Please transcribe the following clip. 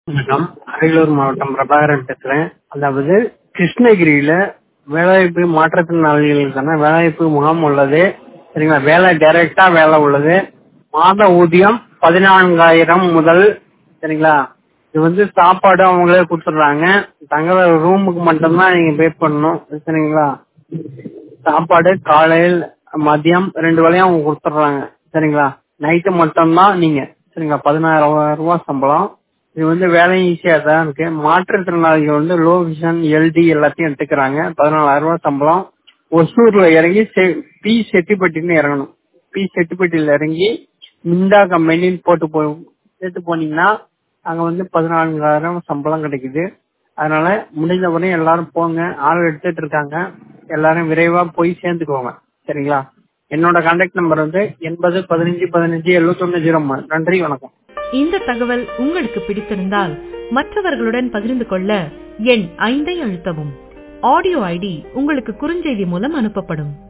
வணக்கம் அரியலூர் மாவட்டம் பிரபாகரன் பேசுறேன் அதாவது கிருஷ்ணகிரியில வேலைவாய்ப்பு மாற்றுத்திறனாளிகளுக்கான வேலைவாய்ப்பு முகாம் உள்ளது சரிங்களா வேலை டைரக்டா வேலை உள்ளது மாத ஊதியம் பதினான்காயிரம் முதல் சரிங்களா இது வந்து சாப்பாடு அவங்களே கொடுத்துட்றாங்க தங்குற ரூமுக்கு மட்டும்தான் நீங்க பே பண்ணணும் சரிங்களா சாப்பாடு காலையில் மதியம் ரெண்டு வேளையும் அவங்க கொடுத்துட்றாங்க சரிங்களா நைட்டு மட்டும்தான் நீங்க சரிங்களா பதினாயிரம் ரூபாய் சம்பளம் இது வந்து வேலையும் ஈஸியா தான் இருக்கு மாற்றுத்திறனாளிகள் வந்து லோ விஷன் எல்டி எல்லாத்தையும் எடுத்துக்கிறாங்க பதினாலாயிரம் ரூபாய் சம்பளம் ஒசூர்ல இறங்கி செ- பி செட்டிப்பட்டின்னு இறங்கணும் பி செட்டிப்பட்டியில இறங்கி மிண்டா கம்பெனின்னு போட்டு போ சேர்த்து போனீங்கன்னா அங்க வந்து பதினான்காயிரம் சம்பளம் கிடைக்குது அதனால முடிஞ்ச வரையும் எல்லாரும் போங்க ஆள் எடுத்துட்டு இருக்காங்க எல்லாரும் விரைவா போய் சேர்ந்துக்கோங்க சரிங்களா என்னோட கான்டாக்ட் நம்பர் வந்து எண்பது பதினஞ்சு பதினஞ்சு எழுபத்தொன்னு ஜீரோ நன்றி வணக்கம் இந்த தகவல் உங்களுக்கு பிடித்திருந்தால் மற்றவர்களுடன் பகிர்ந்து கொள்ள எண் ஐந்தை அழுத்தவும் ஆடியோ ஐடி உங்களுக்கு குறுஞ்செய்தி மூலம் அனுப்பப்படும்